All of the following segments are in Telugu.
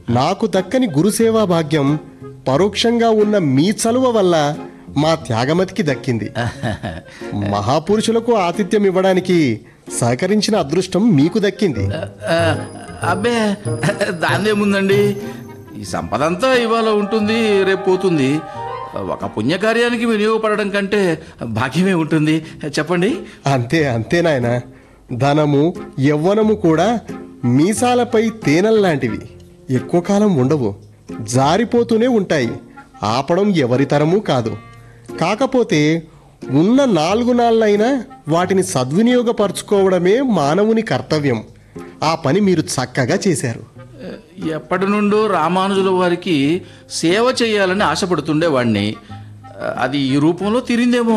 నాకు దక్కని గురుసేవా భాగ్యం పరోక్షంగా ఉన్న మీ చలువ వల్ల మా త్యాగమతికి దక్కింది మహాపురుషులకు ఆతిథ్యం ఇవ్వడానికి సహకరించిన అదృష్టం మీకు దక్కింది ఆ, అబ్బే దాన్నేముందండి ఈ సంపద అంతా ఇవాళ ఉంటుంది రేపు పోతుంది ఒక పుణ్యకార్యానికి వినియోగపడడం కంటే భాగ్యమే ఉంటుంది చెప్పండి అంతే అంతే నాయన ధనము యవ్వనము కూడా మీసాలపై తేనెల్లాంటివి ఎక్కువ కాలం ఉండవు జారిపోతూనే ఉంటాయి ఆపడం ఎవరి తరమూ కాదు కాకపోతే ఉన్న నాలుగు నాళ్ళైనా వాటిని సద్వినియోగపరచుకోవడమే మానవుని కర్తవ్యం ఆ పని మీరు చక్కగా చేశారు ఎప్పటి నుండో రామానుజుల వారికి సేవ చేయాలని ఆశపడుతుండేవాడిని అది ఈ రూపంలో తీరిందేమో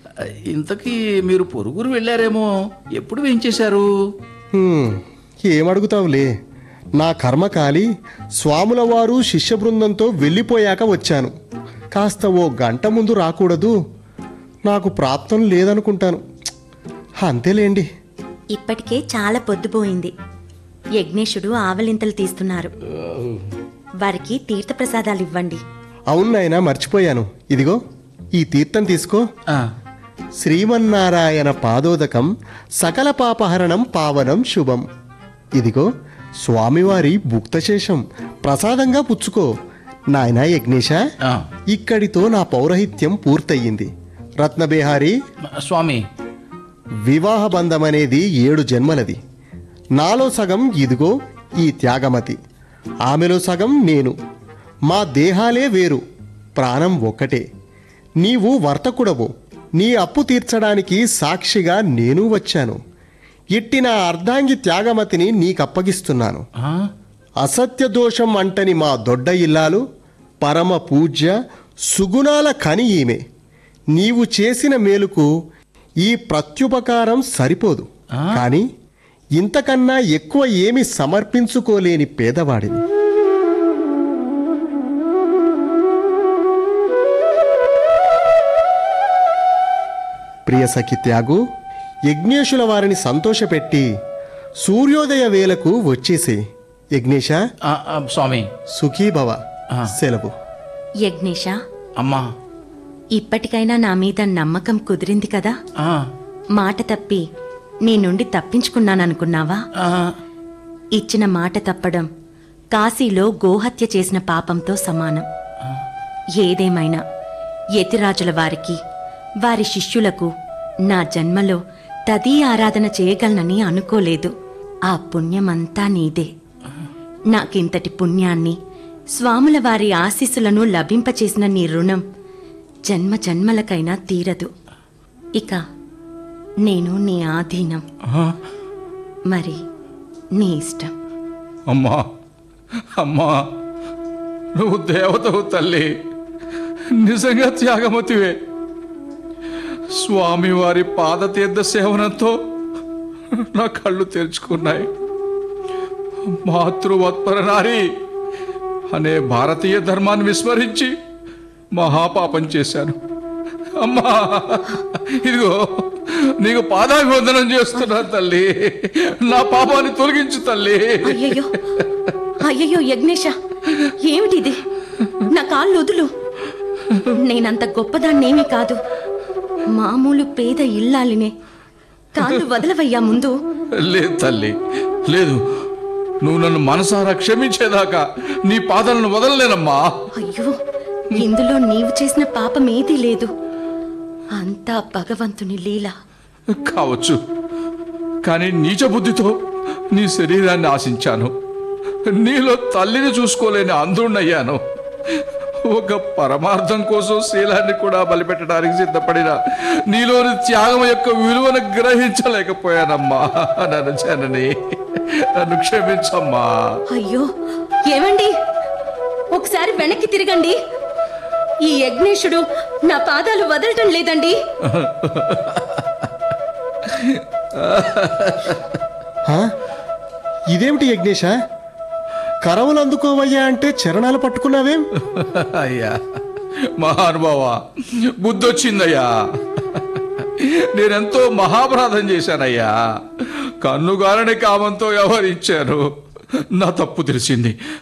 ఇంతకీ మీరు పొరుగురు వెళ్ళారేమో ఎప్పుడు వేయించేశారు హ్మ్, ఏమడుగుతావులే నా కర్మకాలి స్వాముల వారు శిష్య బృందంతో వెళ్ళిపోయాక వచ్చాను కాస్త ఓ గంట ముందు రాకూడదు నాకు ప్రాప్తం లేదనుకుంటాను ఛ్, అంతేలేండి ఇప్పటికే చాలా పొద్దుపోయింది యజ్ఞేశుడు ఆవలింతలు తీస్తున్నారు వారికి తీర్థప్రసాదాలు ఇవ్వండి అవును నాయనా మర్చిపోయాను ఇదిగో ఈ తీర్థం తీసుకో ఆ, శ్రీమన్నారాయణ పాదోదకం సకల పాపహరణం పావనం శుభం ఇదిగో స్వామివారి భుక్తశేషం ప్రసాదంగా పుచ్చుకో నాయనా యజ్ఞేశ ఆ. ఇక్కడితో నా పౌరహిత్యం పూర్తయింది రత్నబేహారి స్వామి వివాహ బంధం అనేది ఏడు జన్మలది నాలో సగం ఇదిగో ఈ త్యాగమతి ఆమెలో సగం నేను మా దేహాలే వేరు ప్రాణం ఒక్కటే నీవు వర్తకుడవు నీ అప్పు తీర్చడానికి సాక్షిగా నేను వచ్చాను ఇట్టి నా అర్ధాంగి త్యాగమతిని నీకప్పగిస్తున్నాను ఆ, అసత్య దోషం అంటని మా దొడ్డ ఇల్లాలు పరమ పూజ్య సుగుణాల కని ఈమె నీవు చేసిన మేలుకు ఈ ప్రత్యుపకారం సరిపోదు కానీ ఇంతకన్నా ఎక్కువ ఏమి సమర్పించుకోలేని పేదవాడిని ప్రియ సఖి త్యాగు యజ్ఞేశుల వారిని సంతోషపెట్టి సూర్యోదయ వేళకు వచ్చేసే యజ్ఞేశ ఆ, ఆ, స్వామి సుఖీభవ ఆ. సెలవు యజ్ఞేశ అమ్మా ఇప్పటికైనా నా మీద నమ్మకం కుదిరింది కదా ఆ, మాట తప్పి నీ నుండి తప్పించుకున్నాననుకున్నావా ఆ, ఇచ్చిన మాట తప్పడం కాశీలో గోహత్య చేసిన పాపంతో సమానం ఏదేమైనా యతిరాజుల వారికి వారి శిష్యులకు నా జన్మలో తదీ ఆరాధన చేయగలనని అనుకోలేదు ఆ పుణ్యమంతా నీదే నాకింతటి పుణ్యాన్ని స్వాముల వారి ఆశీస్సులను లభింపచేసిన నీ రుణం జన్మ జన్మలకైనా తీరదు ఇక నేను నీ ఆధీనం ఆ. మరి నీ ఇష్టం అమ్మా అమ్మా నువ్వు దేవతవు తల్లి నిజంగా త్యాగమతివే స్వామివారి పాదతీర్థ సేవనంతో నా కళ్ళు తెరుచుకున్నాయి మాతృవత్పర నారి అనే భారతీయ ధర్మాన్ని విస్మరించి మహాపాపం చేశాను అమ్మా ఇదిగో నీకు పాదాభివందనం చేస్తున్నా తల్లి నా పాపాన్ని తొలగించు తల్లి అయ్యయ్యో అయ్యయ్యో యజ్ఞేష ఏమిటిది నా కాళ్ళు వదులు నేనంత గొప్పదాన్నేమీ కాదు మామూలు పేద ఇల్లాలినే కాళ్ళు వదలవయ్యా ముందు లేదు తల్లి లేదు నువ్వు నన్ను మనసారా క్షమించేదాకా నీ పాదాలను వదలలేనమ్మా అయ్యో ఇందులో నీవు చేసిన పాపం ఏదీ లేదు అంతా భగవంతుని లీల కావచ్చు కానీ నీచ బుద్ధితో నీ శరీరాన్ని ఆశించాను నీలో తల్లిని చూసుకోలేని అంధుణ్ణయ్యాను ఒక పరమార్థం కోసం శీలాన్ని కూడా బలిపెట్టడానికి సిద్ధపడిన నీలోని త్యాగం యొక్క విలువను గ్రహించలేకపోయానమ్మా నన్ను జనని నన్ను క్షమించమ్మా అయ్యో ఏమండి ఒకసారి వెనక్కి తిరగండి ఈ యజ్ఞేశుడు నా పాదాలు వదలటం లేదండి హా? ఇదేమిటి యజ్ఞేశ కరవులు అందుకోవయ్యా అంటే చరణాలు పట్టుకున్నావేం అయ్యా మహానుభావ బుద్ధొచ్చిందయ్యా నేనెంతో మహాపరాధం చేశానయ్యా కన్నుగారని కామంతో వ్యవహరించాను నా తప్పు తెలిసింది